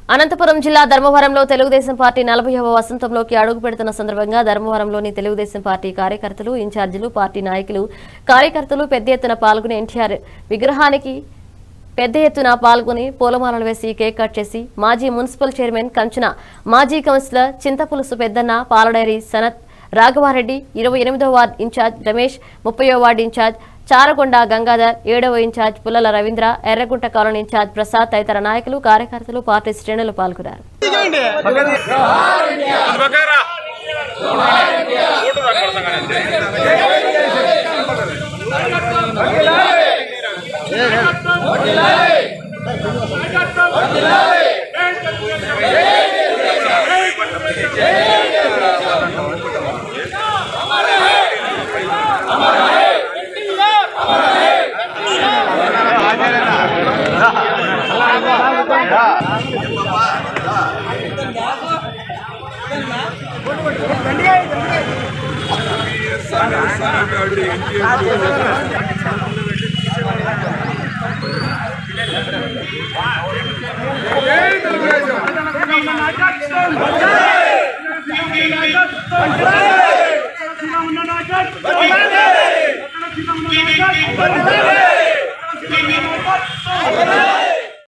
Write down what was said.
అనంతపురం జిల్లా ధర్మవరంలో తెలుగుదేశం పార్టీ నలభైవ వసంతంలోకి అడుగు పెడుతున్న సందర్భంగా ధర్మవరంలోని తెలుగుదేశం పార్టీ కార్యకర్తలు ఇన్ఛార్జీలు పార్టీ నాయకులు కార్యకర్తలు పెద్ద ఎత్తున పాల్గొని ఎన్టీఆర్ విగ్రహానికి పెద్ద ఎత్తున పాల్గొని పూలమాలలు వేసి కేక్ కట్ చేసి మాజీ మున్సిపల్ చైర్మన్ కంచున మాజీ కౌన్సిలర్ చింతపులుసు పెద్దన్న పాలడేరి సనత్ రాఘవారెడ్డి ఇరవై ఎనిమిదో వార్డు ఇన్ఛార్జ్ రమేష్ ముప్పయో వార్డు ఇన్ఛార్జ్ చారగొండ గంగాధర్ ఏడవ in charge Pullala Ravindra Erragunta colony in charge Prasad తదితర నాయకులు కార్యకర్తలు పార్టీ శ్రేణులు పాల్గొన్నారు బకారా